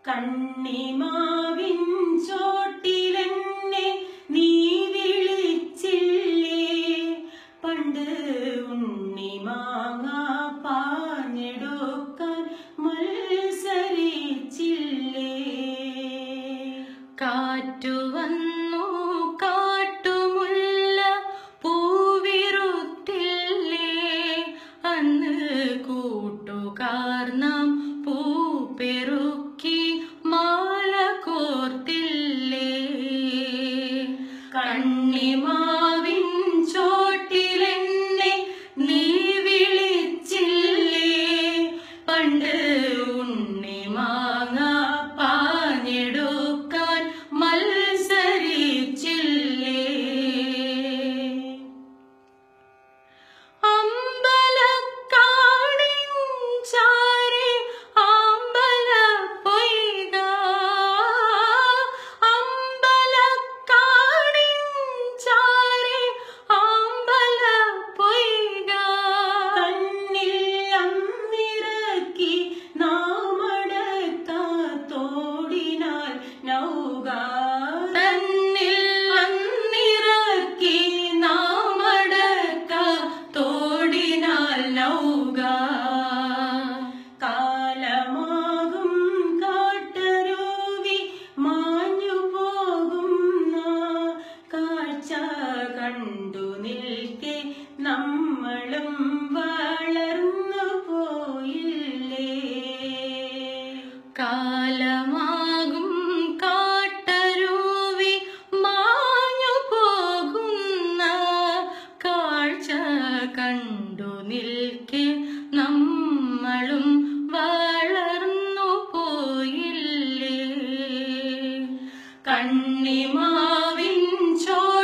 കണ്ണിമാവിൻ ചോട്ടിലെന്നെ നീ വിളിച്ചില്ലേ പണ്ട് ഉണ്ണിമാങ്ങ പാഞ്ഞെടുക്കാൻ മത്സരിച്ചില്ലേ കാറ്റു വന്നു കാട്ടുമുല്ല പൂവിറുത്തില്ലേ അന്ന് കൂട്ടുകാർ നാം പൂപ്പെറുക്കി മാല കോർത്തില്ലേ കണ്ണിമാവിൻ ചോട്ടിലെന്നെ നീ വിളിച്ചില്ലേ പണ്ട് ഉണ്ണിമാങ്ങ പാഞ്ഞെടുക്കാൻ മത്സരിച്ചില്ലേ അമ്പലക്കാടിൻ ചാരി അമ്പലപ്പൊയ്ക. അമ്പലക്കാടിൻ ചാരി അമ്പലപ്പൊയ്ക. കണ്ണിൽ അന്നിറക്കി നാമടക്കാത്തോടിനാൽ നൗക തന്നിൽ വന്നിറക്കി നാമടക്ക തോടിനാൽ നൗക കാലമാകും കാട്ടരുവി മാഞ്ഞു പോകുന്ന കാഴ്ച കണ്ടു നിൽക്കെ നമ്മളും വളർന്നു പോയില്ലേ കാലമാകും കാട്ടരുവി മാഞ്ഞു പോകുന്ന കാഴ്ച കണ്ടു നിൽക്കെ നമ്മളും വളർന്നു പോയില്ലേ കണ്ണിമാവിൻ ചോ